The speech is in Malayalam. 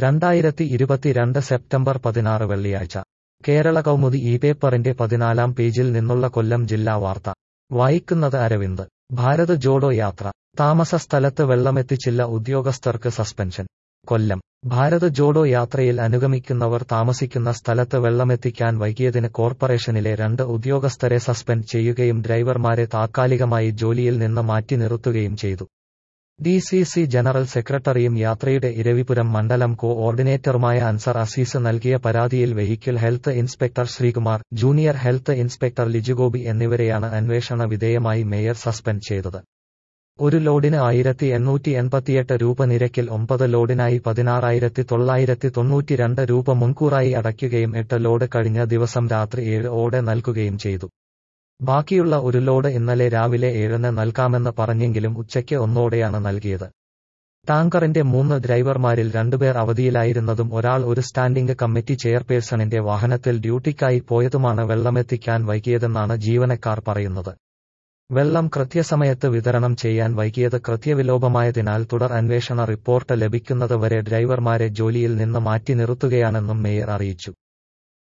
രണ്ടായിരത്തി ഇരുപത്തിരണ്ട് സെപ്റ്റംബർ പതിനാറ് വെള്ളിയാഴ്ച കേരള കൗമുദി ഈ പേപ്പറിന്റെ പതിനാലാം പേജിൽ നിന്നുള്ള കൊല്ലം ജില്ലാ വാർത്ത വായിക്കുന്നത് അരവിന്ദ് ഭാരത് ജോഡോ യാത്ര താമസ സ്ഥലത്ത് വെള്ളമെത്തിച്ചില്ല ഉദ്യോഗസ്ഥർക്ക് സസ്പെൻഷൻ കൊല്ലം ഭാരത് ജോഡോ യാത്രയിൽ അനുഗമിക്കുന്നവർ താമസിക്കുന്ന സ്ഥലത്ത് വെള്ളമെത്തിക്കാൻ വൈകിയതിന് കോർപ്പറേഷനിലെ രണ്ട് ഉദ്യോഗസ്ഥരെ സസ്പെൻഡ് ചെയ്യുകയും ഡ്രൈവർമാരെ താത്കാലികമായി ജോലിയിൽ നിന്ന് മാറ്റി നിർത്തുകയും ചെയ്തു ഡി സി സി ജനറൽ സെക്രട്ടറിയും യാത്രയുടെ ഇരവിപുരം മണ്ഡലം കോ ഓർഡിനേറ്ററുമായ അൻസർ അസീസ് നൽകിയ പരാതിയിൽ vehicle health inspector Sreekumar junior health inspector ലിജുഗോപി എന്നിവരെയാണ് അന്വേഷണ വിധേയമായി മേയർ സസ്പെൻഡ് ചെയ്തത് ഒരു ലോഡിന് ആയിരത്തി എണ്ണൂറ്റി എൺപത്തിയെട്ട് രൂപ നിരക്കിൽ ഒമ്പത് ലോഡിനായി പതിനാറായിരത്തി തൊള്ളായിരത്തി തൊണ്ണൂറ്റിരണ്ട് രൂപ മുൻകൂറായി അടയ്ക്കുകയും എട്ട് ലോഡ് കഴിഞ്ഞ ദിവസം രാത്രി ഏഴ് ഓടെ നൽകുകയും ചെയ്തു ബാക്കിയുള്ള ഒരു ലോഡ് ഇന്നലെ രാവിലെ ഏഴിന് നൽകാമെന്ന് പറഞ്ഞെങ്കിലും ഉച്ചയ്ക്ക് ഒന്നോടെയാണ് നൽകിയത് ടാങ്കറിന്റെ മൂന്ന് ഡ്രൈവർമാരിൽ രണ്ടുപേർ അവധിയിലായിരുന്നതും ഒരാൾ ഒരു സ്റ്റാൻഡിംഗ് കമ്മിറ്റി ചെയർപേഴ്സണിന്റെ വാഹനത്തിൽ ഡ്യൂട്ടിക്കായി പോയതുമാണ് വെള്ളമെത്തിക്കാൻ വൈകിയതെന്നാണ് ജീവനക്കാർ പറയുന്നത് വെള്ളം കൃത്യസമയത്ത് വിതരണം ചെയ്യാൻ വൈകിയത് കൃത്യവിലോപമായതിനാൽ തുടർ അന്വേഷണ റിപ്പോർട്ട് ലഭിക്കുന്നതുവരെ ഡ്രൈവർമാരെ ജോലിയിൽ നിന്ന് മാറ്റി നിർത്തുകയാണെന്നും മേയർ അറിയിച്ചു